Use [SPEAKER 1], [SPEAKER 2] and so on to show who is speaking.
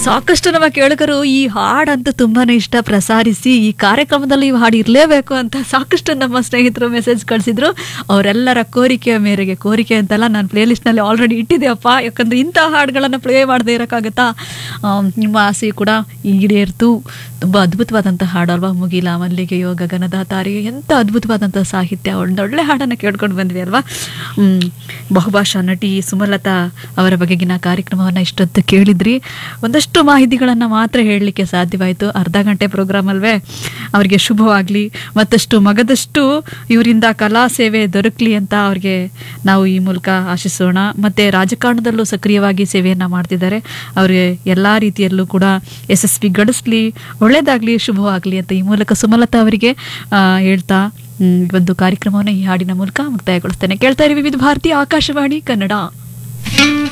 [SPEAKER 1] ಸಾಕಷ್ಟು ನಮ್ಮ ಕೇಳುಗರು ಈ ಹಾಡಂತೂ ತುಂಬಾನೇ ಇಷ್ಟ ಪ್ರಸಾರಿಸಿ ಈ ಕಾರ್ಯಕ್ರಮದಲ್ಲಿ ಈ ಹಾಡು ಇರಲೇಬೇಕು ಅಂತ ಸಾಕಷ್ಟು ನಮ್ಮ ಸ್ನೇಹಿತರು ಮೆಸೇಜ್ ಕಳಿಸಿದ್ರು ಅವರೆಲ್ಲರ ಕೋರಿಕೆಯ ಮೇರೆಗೆ ಕೋರಿಕೆ ಅಂತಲ್ಲ ನಾನು ಪ್ಲೇಲಿಸ್ಟ್ನಲ್ಲಿ ಆಲ್ರೆಡಿ ಇಟ್ಟಿದ್ದೆಯಪ್ಪ ಯಾಕಂದ್ರೆ ಇಂಥ ಹಾಡುಗಳನ್ನು ಪ್ಲೇ ಮಾಡದೇ ಇರೋಕ್ಕಾಗತ್ತಾ ಆಮ್, ನಿಮ್ಮ ಆಸೆ ಕೂಡ ಈಡೇರ್ತು ತುಂಬ ಅದ್ಭುತವಾದಂಥ ಹಾಡು ಅಲ್ವಾ ಮುಗಿಲ ಮಲ್ಲಿಗೆಯೋ ಗಗನದ ತಾರಿಗೆ ಎಂಥ ಅದ್ಭುತವಾದಂಥ ಸಾಹಿತ್ಯ ಒಂದೊಳ್ಳೆ ಹಾಡನ್ನು ಕೇಳ್ಕೊಂಡು ಬಂದ್ವಿ ಅಲ್ವಾ ಹ್ಮ್, ಬಹುಭಾಷಾ ನಟಿ ಸುಮಲತಾ ಅವರ ಬಗೆಗಿನ ಕಾರ್ಯಕ್ರಮವನ್ನು ಇಷ್ಟೊತ್ತು ಕೇಳಿದ್ರಿ ಒಂದಷ್ಟು ಮಾಹಿತಿಗಳನ್ನು ಮಾತ್ರ ಹೇಳಲಿಕ್ಕೆ ಸಾಧ್ಯವಾಯಿತು ಅರ್ಧ ಗಂಟೆ ಪ್ರೋಗ್ರಾಮ್ ಅಲ್ವೇ ಅವರಿಗೆ ಶುಭವಾಗಲಿ ಮತ್ತಷ್ಟು ಮಗದಷ್ಟು ಇವರಿಂದ ಕಲಾ ಸೇವೆ ದೊರಕಲಿ ಅಂತ ಅವ್ರಿಗೆ ನಾವು ಈ ಮೂಲಕ ಆಶಿಸೋಣ ಮತ್ತು ರಾಜಕಾರಣದಲ್ಲೂ ಸಕ್ರಿಯವಾಗಿ ಸೇವೆಯನ್ನು ಮಾಡ್ತಿದ್ದಾರೆ ಅವರಿಗೆ ಎಲ್ಲ ರೀತಿಯಲ್ಲೂ ಕೂಡ ಯಶಸ್ವಿ ಗಳಿಸ್ಲಿ ಒಳ್ಳೇದಾಗಲಿ ಶುಭವಾಗಲಿ ಅಂತ ಈ ಮೂಲಕ ಸುಮಲತಾ ಅವರಿಗೆ ಆ, ಹೇಳ್ತಾ ಹ್ಮ್, ಈ ಒಂದು ಕಾರ್ಯಕ್ರಮವನ್ನು ಈ ಹಾಡಿನ ಮೂಲಕ ಮುಕ್ತಾಯಗೊಳಿಸ್ತೇನೆ ಕೇಳ್ತಾ ಇರಿ ವಿವಿಧ ಭಾರತೀಯ ಆಕಾಶವಾಣಿ ಕನ್ನಡ